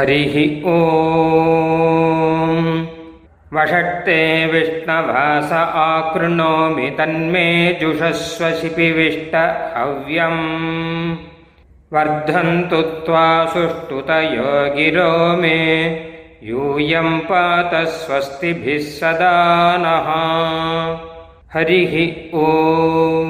हरिः ॐ वषट्ते विष्णवास आकृणोमि तन्मे जुषस्व शिपिविष्ट हव्यम् वर्धन्तु त्वा सुष्ठुतयो गिरो मे यूयं पात स्वस्तिभिः सदा नः हरिः ॐ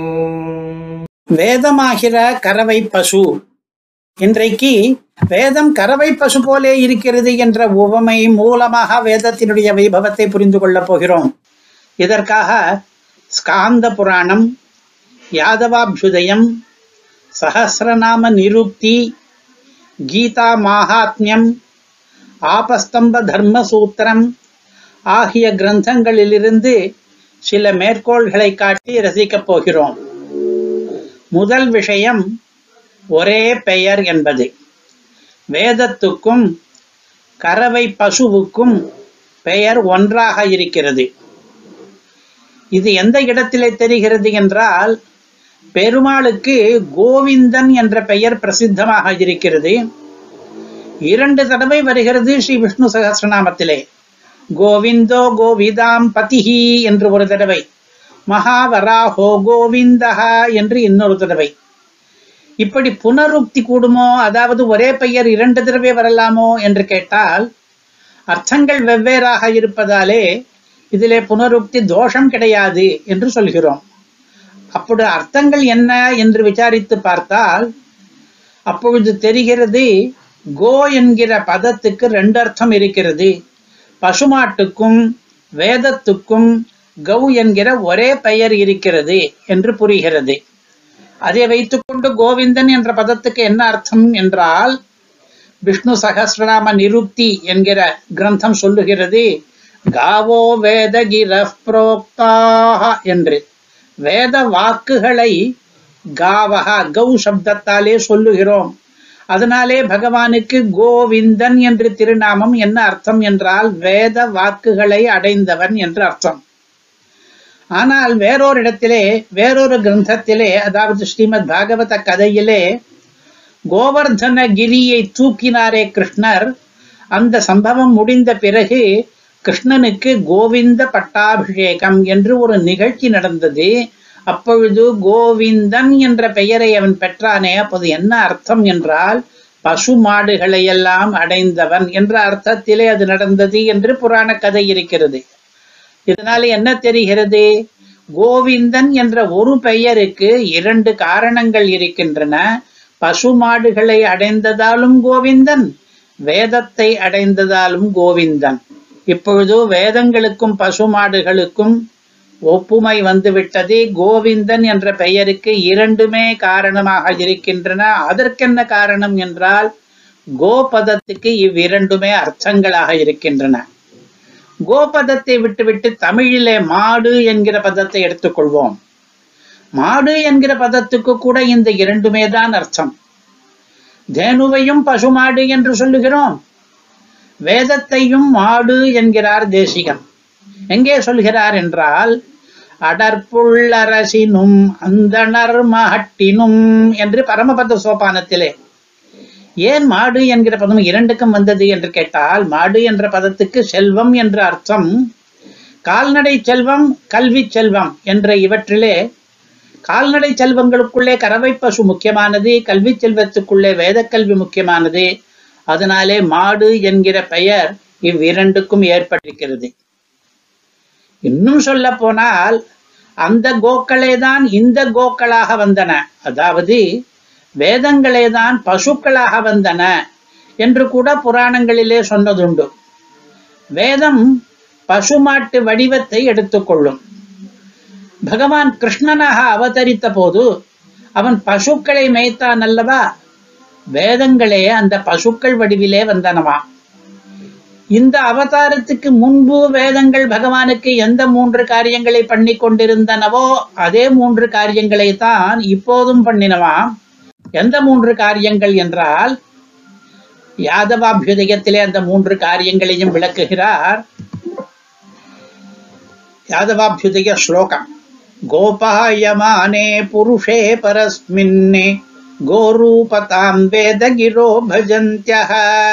வேதமாகிற கறவை பசு இன்றைக்கு வேதம் கறவை பசு போலே இருக்கிறது என்ற உவமை மூலமாக வேதத்தினுடைய வைபவத்தை புரிந்து கொள்ளப் போகிறோம் இதற்காக ஸ்காந்த புராணம் யாதவாபியுதயம் சஹசிரநாம நிருக்தி கீதா மாகாத்மியம் ஆபஸ்தம்ப தர்மசூத்திரம் ஆகிய கிரந்தங்களிலிருந்து சில மேற்கோள்களை காட்டி ரசிக்கப் போகிறோம் முதல் விஷயம் ஒரே பெயர் என்பது வேதத்துக்கும் கறவை பசுவுக்கும் பெயர் ஒன்றாக இருக்கிறது இது எந்த இடத்திலே தெரிகிறது என்றால் பெருமாளுக்கு கோவிந்தன் என்ற பெயர் பிரசித்தமாக இருக்கிறது இரண்டு தடவை வருகிறது ஸ்ரீ விஷ்ணு சகசிரநாமத்திலே கோவிந்தோ கோவிதாம் பதிஹி என்று ஒரு தடவை மகாவராஹோ கோவிந்தஹா என்று இன்னொரு தடவை இப்படி புனருக்தி கூடுமோ அதாவது ஒரே பெயர் இரண்டு தடவை வரலாமோ என்று கேட்டால் அர்த்தங்கள் வெவ்வேறாக இருப்பதாலே இதிலே புனருக்தி தோஷம் கிடையாது என்று சொல்கிறோம் அப்படி அர்த்தங்கள் என்ன என்று விசாரித்து பார்த்தால் அப்பொழுது தெரிகிறது கோ என்கிற பதத்துக்கு ரெண்டு அர்த்தம் இருக்கிறது பசுமாட்டுக்கும் வேதத்துக்கும் கௌ என்கிற ஒரே பெயர் இருக்கிறது என்று புரிகிறது அதை வைத்துக்கொண்டு கோவிந்தன் என்ற பதத்துக்கு என்ன அர்த்தம் என்றால் விஷ்ணு சகசிரநாம நிருக்தி என்கிற கிரந்தம் சொல்லுகிறது காவோ வேதகிர புரோக்தாக என்று வேத வாக்குகளை காவகா கௌ சப்தத்தாலே சொல்லுகிறோம் அதனாலே பகவானுக்கு கோவிந்தன் என்று திருநாமம் என்ன அர்த்தம் என்றால் வேத வாக்குகளை அடைந்தவன் என்று அர்த்தம் ஆனால் வேறொரு இடத்திலே வேறொரு கிரந்தத்திலே அதாவது ஸ்ரீமத் பாகவத கதையிலே கோவர்தன கிரியை தூக்கினாரே கிருஷ்ணர் அந்த சம்பவம் முடிந்த பிறகு கிருஷ்ணனுக்கு கோவிந்த பட்டாபிஷேகம் என்று ஒரு நிகழ்ச்சி நடந்தது அப்பொழுது கோவிந்தன் என்ற பெயரை அவன் பெற்றானே அப்போது என்ன அர்த்தம் என்றால் பசு மாடுகளை எல்லாம் அடைந்தவன் என்ற அர்த்தத்திலே அது நடந்தது என்று புராண கதை இருக்கிறது இதனால என்ன தெரிகிறது கோவிந்தன் என்ற ஒரு பெயருக்கு இரண்டு காரணங்கள் இருக்கின்றன பசு மாடுகளை அடைந்ததாலும் கோவிந்தன் வேதத்தை அடைந்ததாலும் கோவிந்தன் இப்பொழுது வேதங்களுக்கும் பசு மாடுகளுக்கும் ஒப்புமை வந்துவிட்டது கோவிந்தன் என்ற பெயருக்கு இரண்டுமே காரணமாக இருக்கின்றன அதற்கென்ன காரணம் என்றால் கோபதத்துக்கு இவ்விரண்டுமே அர்த்தங்களாக இருக்கின்றன கோபதத்தை விட்டுவிட்டு தமிழிலே மாடு என்கிற பதத்தை எடுத்துக்கொள்வோம் மாடு என்கிற பதத்துக்கு கூட இந்த இரண்டுமே தான் அர்த்தம் தேனுவையும் பசுமாடு என்று சொல்லுகிறோம் வேதத்தையும் மாடு என்கிறார் தேசிகன் எங்கே சொல்கிறார் என்றால் அடற்புள்ளரசினும் அந்தணர் மகட்டினும் என்று பரமபத சோபானத்திலே ஏன் மாடு என்கிற பதம் இரண்டுக்கும் வந்தது என்று கேட்டால் மாடு என்ற பதத்துக்கு செல்வம் என்ற அர்த்தம் கால்நடை செல்வம் கல்வி செல்வம் என்ற இவற்றிலே கால்நடை செல்வங்களுக்குள்ளே கறவை பசு முக்கியமானது கல்வி செல்வத்துக்குள்ளே வேதக்கல்வி முக்கியமானது அதனாலே மாடு என்கிற பெயர் இவ்விரண்டுக்கும் ஏற்பட்டிருக்கிறது இன்னும் சொல்ல போனால் அந்த கோக்களே தான் இந்த கோக்களாக வந்தன அதாவது வேதங்களே தான் பசுக்களாக வந்தன என்று கூட புராணங்களிலே சொன்னதுண்டு வேதம் பசுமாட்டு வடிவத்தை எடுத்துக்கொள்ளும் பகவான் கிருஷ்ணனாக அவதரித்த போது அவன் பசுக்களை மேய்த்தான் அல்லவா வேதங்களே அந்த பசுக்கள் வடிவிலே வந்தனவா இந்த அவதாரத்துக்கு முன்பு வேதங்கள் பகவானுக்கு எந்த மூன்று காரியங்களை பண்ணி கொண்டிருந்தனவோ அதே மூன்று காரியங்களை தான் இப்போதும் பண்ணினவாம் எந்த மூன்று காரியங்கள் என்றால் யாதவாபியுதயத்திலே அந்த மூன்று காரியங்களையும் விளக்குகிறார் யாதவாபியுதய ஸ்லோகம் கோபாயமானே புருஷே பரஸ்மின்னே गोरूपतां वेदगिरो भजन्त्यः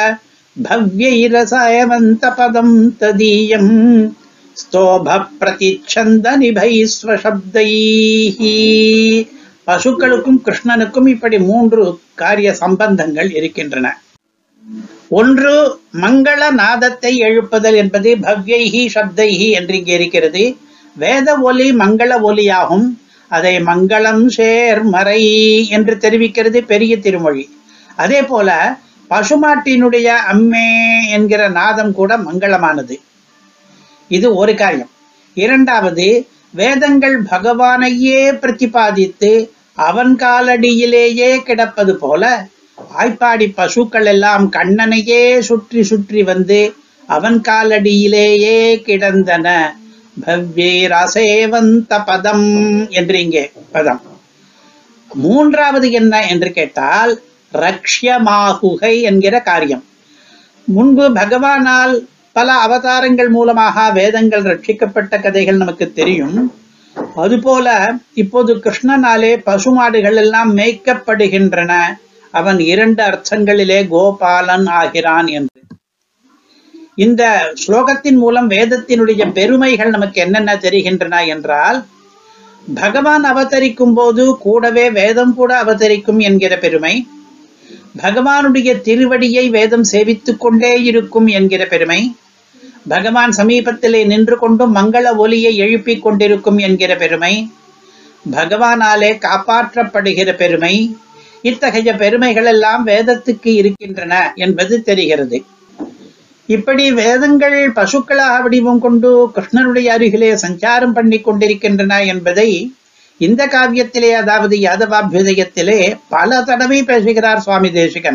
भव्यैरसायवन्त पदम् तदीयम् स्तोभ பிரதிச்சந்த நிபை ஸ்வசப்தைஹி பசுக்களுக்கும் கிருஷ்ணனுக்கும் இப்படி மூன்று காரிய சம்பந்தங்கள் இருக்கின்றன ஒன்று மங்கள நாதத்தை எழுப்புதல் என்பது பவ்யைஹி சப்தைஹி என்று இங்கே இருக்கிறது வேத ஒலி மங்கள ஒலியாகும் அதை மங்களம் சேர்மறை என்று தெரிவிக்கிறது பெரிய திருமொழி அதே போல பசுமாட்டினுடைய அம்மே என்கிற நாதம் கூட மங்களமானது இது ஒரு காரியம் இரண்டாவது வேதங்கள் பகவானையே பிரதிபாதித்து அவன் காலடியிலேயே கிடப்பது போல ஆய்ப்பாடி பசுக்கள் எல்லாம் கண்ணனையே சுற்றி சுற்றி வந்து அவன் காலடியிலேயே கிடந்தன பவ்யேரசேவந்த பதம் என்று இங்கே பதம் மூன்றாவது என்ன என்று கேட்டால் ரக்ஷ்யமாகுகை என்கிற காரியம் முன்பு பகவானால் பல அவதாரங்கள் மூலமாக வேதங்கள் ரட்சிக்கப்பட்ட கதைகள் நமக்கு தெரியும் அதுபோல இப்போது கிருஷ்ணனாலே பசுமாடுகள் எல்லாம் மேய்க்கப்படுகின்றன அவன் இரண்டு அர்த்தங்களிலே கோபாலன் ஆகிறான் என்று இந்த ஸ்லோகத்தின் மூலம் வேதத்தினுடைய பெருமைகள் நமக்கு என்னென்ன தெரிகின்றன என்றால் பகவான் அவதரிக்கும் போது கூடவே வேதம் கூட அவதரிக்கும் என்கிற பெருமை பகவானுடைய திருவடியை வேதம் சேவித்துக் கொண்டே இருக்கும் என்கிற பெருமை பகவான் சமீபத்திலே நின்று கொண்டு மங்கள ஒலியை எழுப்பிக் கொண்டிருக்கும் என்கிற பெருமை பகவானாலே காப்பாற்றப்படுகிற பெருமை இத்தகைய பெருமைகள் எல்லாம் வேதத்துக்கு இருக்கின்றன என்பது தெரிகிறது இப்படி வேதங்கள் பசுக்களாக வடிவம் கொண்டு கிருஷ்ணனுடைய அருகிலே சஞ்சாரம் பண்ணி கொண்டிருக்கின்றன என்பதை இந்த காவியத்திலே அதாவது யாதவாபியுதயத்திலே பல தடவை பேசுகிறார் சுவாமி தேசிகன்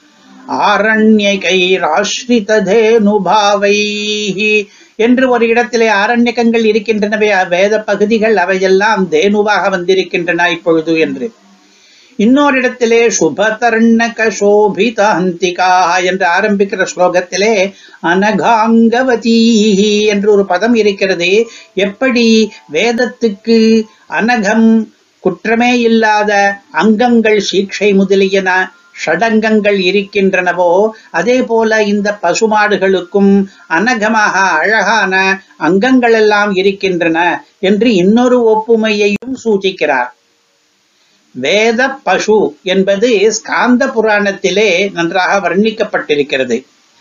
ஆரண்யகைராஸ்ரிதேனுபாவை என்று ஒரு இடத்திலே ஆரண்யகங்கள் இருக்கின்றனவே வேத பகுதிகள் அவையெல்லாம் தேனுவாக வந்திருக்கின்றன இப்பொழுது என்று இன்னொரு இடத்திலே சுபதர்ணக சோபித ஹந்திகா என்று ஆரம்பிக்கிற ஸ்லோகத்திலே அனகாங்கவதி என்று ஒரு பதம் இருக்கிறது எப்படி வேதத்துக்கு அனகம் குற்றமே இல்லாத அங்கங்கள் சீட்சை முதலியன ஷடங்கங்கள் இருக்கின்றனவோ அதே போல இந்த பசுமாடுகளுக்கும் அனகமாக அழகான அங்கங்கள் எல்லாம் இருக்கின்றன என்று இன்னொரு ஒப்புமையையும் சூಚಿக்கிறார் வேத பசு என்பது ஸ்காந்த புராணத்திலே நன்றாக வர்ணிக்கப்பட்டிருக்கிறது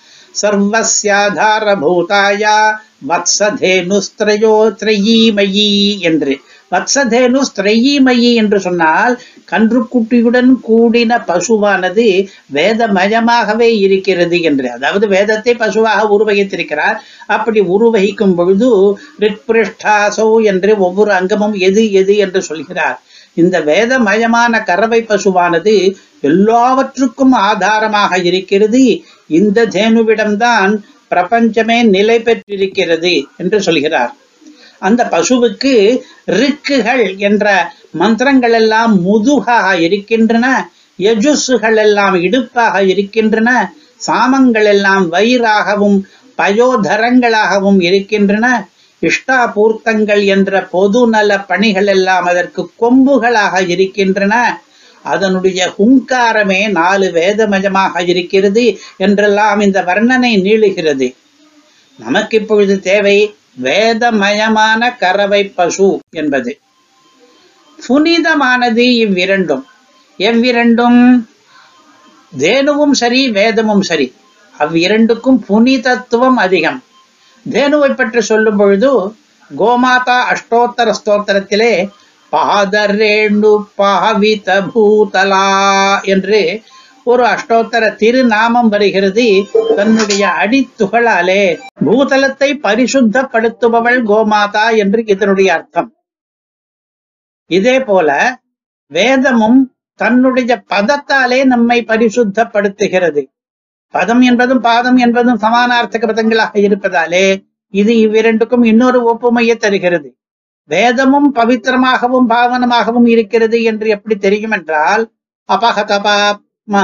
சர்வசியாதாரபூதாயா வத்சதேனுஸ்திரயோ திரையீமயி என்று வத்சதேனு ஸ்திரையீமயி என்று சொன்னால் கன்றுக்குட்டியுடன் கூடின பசுவானது வேதமயமாகவே இருக்கிறது என்று அதாவது வேதத்தை பசுவாக உருவகித்திருக்கிறார் அப்படி உருவகிக்கும் பொழுது ரிட்பிருஷ்டாசோ என்று ஒவ்வொரு அங்கமும் எது எது என்று சொல்கிறார் இந்த வேதமயமான கறவை பசுவானது எல்லாவற்றுக்கும் ஆதாரமாக இருக்கிறது இந்த தேனுவிடம்தான் பிரபஞ்சமே நிலை பெற்றிருக்கிறது என்று சொல்கிறார் அந்த பசுவுக்கு ரிக்குகள் என்ற மந்திரங்கள் எல்லாம் முதுகாக இருக்கின்றன யஜுசுகள் எல்லாம் இடுப்பாக இருக்கின்றன சாமங்கள் எல்லாம் வயிறாகவும் பயோதரங்களாகவும் இருக்கின்றன இஷ்டாபூர்த்தங்கள் என்ற பொது நல பணிகள் எல்லாம் அதற்கு கொம்புகளாக இருக்கின்றன அதனுடைய ஹுங்காரமே நாலு வேதமயமாக இருக்கிறது என்றெல்லாம் இந்த வர்ணனை நீளுகிறது நமக்கு இப்பொழுது தேவை வேதமயமான கறவை பசு என்பது புனிதமானது இவ்விரண்டும் எவ்விரண்டும் தேனுவும் சரி வேதமும் சரி அவ்விரண்டுக்கும் புனிதத்துவம் அதிகம் தேனுவை பற்றி சொல்லும் பொழுது கோமாதா அஷ்டோத்தர ஸ்தோத்திரத்திலே பாதரேணு பாவித பூதலா என்று ஒரு அஷ்டோத்தர திருநாமம் வருகிறது தன்னுடைய அடித்துகளாலே பூதலத்தை பரிசுத்தப்படுத்துபவள் கோமாதா என்று இதனுடைய அர்த்தம் இதே போல வேதமும் தன்னுடைய பதத்தாலே நம்மை பரிசுத்தப்படுத்துகிறது பதம் என்பதும் பாதம் என்பதும் சமானார்த்தக பதங்களாக இருப்பதாலே இது இவ்விரண்டுக்கும் இன்னொரு ஒப்புமையை தருகிறது வேதமும் பவித்திரமாகவும் பாவனமாகவும் இருக்கிறது என்று எப்படி தெரியும் என்றால் அபகதபாத்மா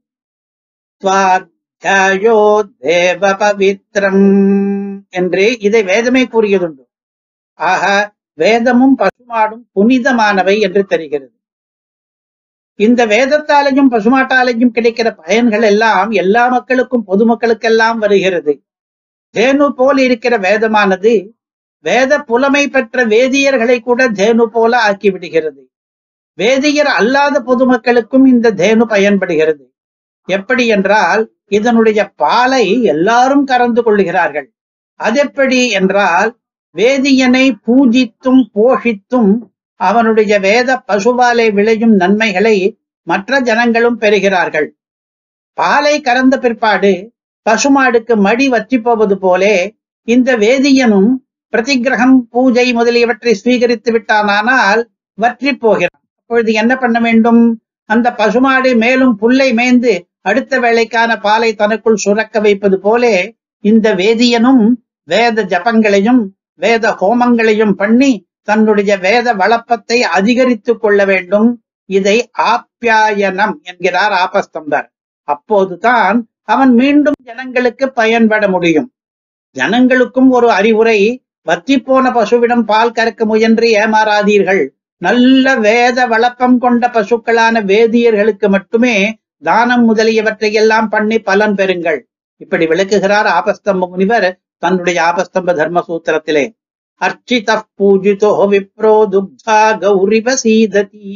ஸ்வாத்தியாயோ தேவ பவித்ரம் என்று இதை வேதமே கூறியதுண்டு ஆக வேதமும் பசுமாடும் புனிதமானவை என்று தெரிகிறது இந்த வேதத்தாலையும் பசுமாட்டாலையும் கிடைக்கிற பயன்கள் எல்லாம் எல்லா மக்களுக்கும் பொதுமக்களுக்கெல்லாம் வருகிறது தேனு போல் இருக்கிற வேதமானது வேத புலமை பெற்ற வேதியர்களை கூட தேனு போல ஆக்கிவிடுகிறது வேதியர் அல்லாத பொதுமக்களுக்கும் இந்த தேனு பயன்படுகிறது எப்படி என்றால் இதனுடைய பாலை எல்லாரும் கறந்து கொள்கிறார்கள் அதெப்படி என்றால் வேதியனை பூஜித்தும் போஷித்தும் அவனுடைய வேத பசுபாலை விளையும் நன்மைகளை மற்ற ஜனங்களும் பெறுகிறார்கள் பாலை கறந்த பிற்பாடு பசுமாடுக்கு மடி வற்றி போவது போலே இந்த வேதியனும் பிரதிகிரகம் பூஜை முதலியவற்றை ஸ்வீகரித்து விட்டானானால் வற்றி போகிறான் அப்பொழுது என்ன பண்ண வேண்டும் அந்த பசுமாடு மேலும் புல்லை மேய்ந்து அடுத்த வேளைக்கான பாலை தனக்குள் சுரக்க வைப்பது போலே இந்த வேதியனும் வேத ஜபங்களையும் வேத ஹோமங்களையும் பண்ணி தன்னுடைய வேத வளப்பத்தை அதிகரித்துக் கொள்ள வேண்டும் இதை ஆப்யாயனம் என்கிறார் ஆபஸ்தம்பர் அப்போதுதான் அவன் மீண்டும் ஜனங்களுக்கு பயன்பட முடியும் ஜனங்களுக்கும் ஒரு அறிவுரை வற்றி போன பசுவிடம் பால் கறக்க முயன்று ஏமாறாதீர்கள் நல்ல வேத வளப்பம் கொண்ட பசுக்களான வேதியர்களுக்கு மட்டுமே தானம் முதலியவற்றை எல்லாம் பண்ணி பலன் பெறுங்கள் இப்படி விளக்குகிறார் ஆபஸ்தம்ப முனிவர் தன்னுடைய ஆபஸ்தம்ப தர்ம சூத்திரத்திலே அர்ச்சித பூஜிதோ விப்ரோ துக்தா கௌரிவ சீததி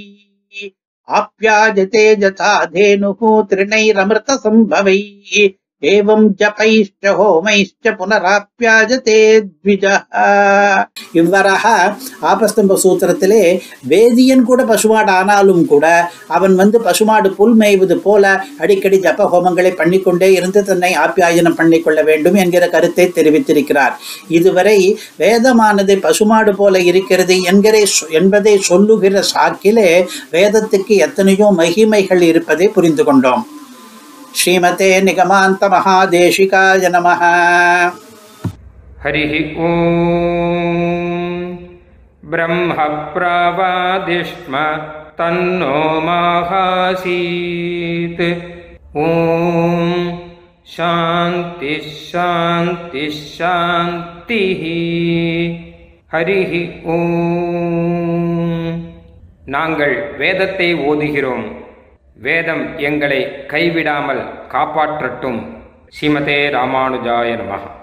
ஆப்யாஜதே ஜதா தேனுகு திருணைரமிருத சம்பவை ஏவம் ஜபைஷ்ட ஹோமைஷ்ட புனராப்யாஜதே த்விஜா இவ்வாறாக ஆபஸ்தம்ப சூத்திரத்திலே வேதியன் கூட பசுமாடு ஆனாலும் கூட அவன் வந்து பசுமாடு புல் மேய்வது போல அடிக்கடி ஜப ஹோமங்களை பண்ணிக்கொண்டே இருந்து தன்னை ஆப்யாயனம் பண்ணிக்கொள்ள வேண்டும் என்கிற கருத்தை தெரிவித்திருக்கிறார் இதுவரை வேதமானது பசுமாடு போல இருக்கிறது என்கிற என்பதை சொல்லுகிற சாக்கிலே வேதத்துக்கு எத்தனையோ மகிமைகள் இருப்பதை புரிந்து கொண்டோம் ஸ்ரீமதே நிகமாந்த மகாதேசிகாய நமः हरिः ॐ ब्रह्मप्रवादिष्म तन्नो माहासीत् ॐ शान्तिः शान्तिः शान्तिः ஹரிः ஓம் நாங்கள் வேதத்தை ஓதுகிறோம் வேதம் எங்களை கைவிடாமல் காப்பாற்றட்டும் ஸ்ரீமதே ராமானுஜாய நமः